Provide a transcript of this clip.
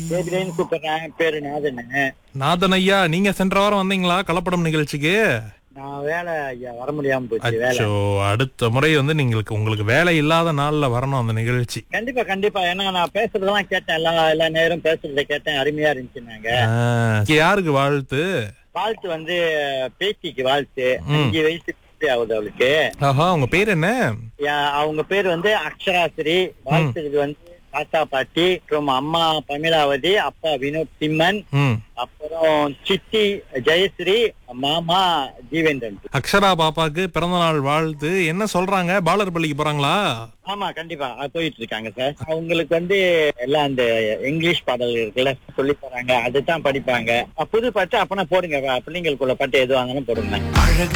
கேபிலேன்னு கூப்பிடுறேன் பேரு நாதன்னு நாதன் ஐயா நீங்க சென்ற வாரம் வந்தீங்களா கலப்படம் நிகழ்ச்சிக்கு நான் வேலை ஐயா வர முடியாம போச்சு வேலை அச்சோ அடுத்த முறை வந்து நீங்களுக்கு உங்களுக்கு வேலை இல்லாத நாள்ல வரணும் அந்த நிகழ்ச்சி கண்டிப்பா கண்டிப்பா ஏன்னா நான் பேசுறதெல்லாம் கேட்டேன் எல்லா எல்லா நேரம் பேசுறத கேட்டேன் அருமையா இருந்துச்சுன்னாங்க ஆ, யாருக்கு வாழ்த்து வாழ்த்து வந்து பேத்திக்கு வாழ்த்து அஞ்சு வயசு பூர்த்தி ஆகுது அவளுக்கு ஆஹா உங்க பேர் என்ன யா- அவங்க பேர் வந்து அக்ஷராஸ்ரீ வாழ்த்துறது வந்து தாத்தா பாட்டி அப்புறம் அம்மா பமிலாவதி அப்பா வினோத் சிம்மன் ம் அப்புறம் சித்தி ஜெயஸ்ரீ மாமா ஜீவேந்திரன் அக்ஷரா பாப்பாக்கு பிறந்த நாள் வாழ்த்து என்ன சொல்றாங்க பாலர் பள்ளிக்கு போறாங்களா ஆமா கண்டிப்பா அது போயிட்டு இருக்காங்க சார் அவங்களுக்கு வந்து எல்லாம் அந்த இங்கிலீஷ் பாடல் இருக்குல்ல சொல்லி தராங்க அதுதான் படிப்பாங்க புது பாட்டு அப்பனா போடுங்க பிள்ளைங்களுக்குள்ள பாட்டு எது வாங்கணும் போடுங்க அழகு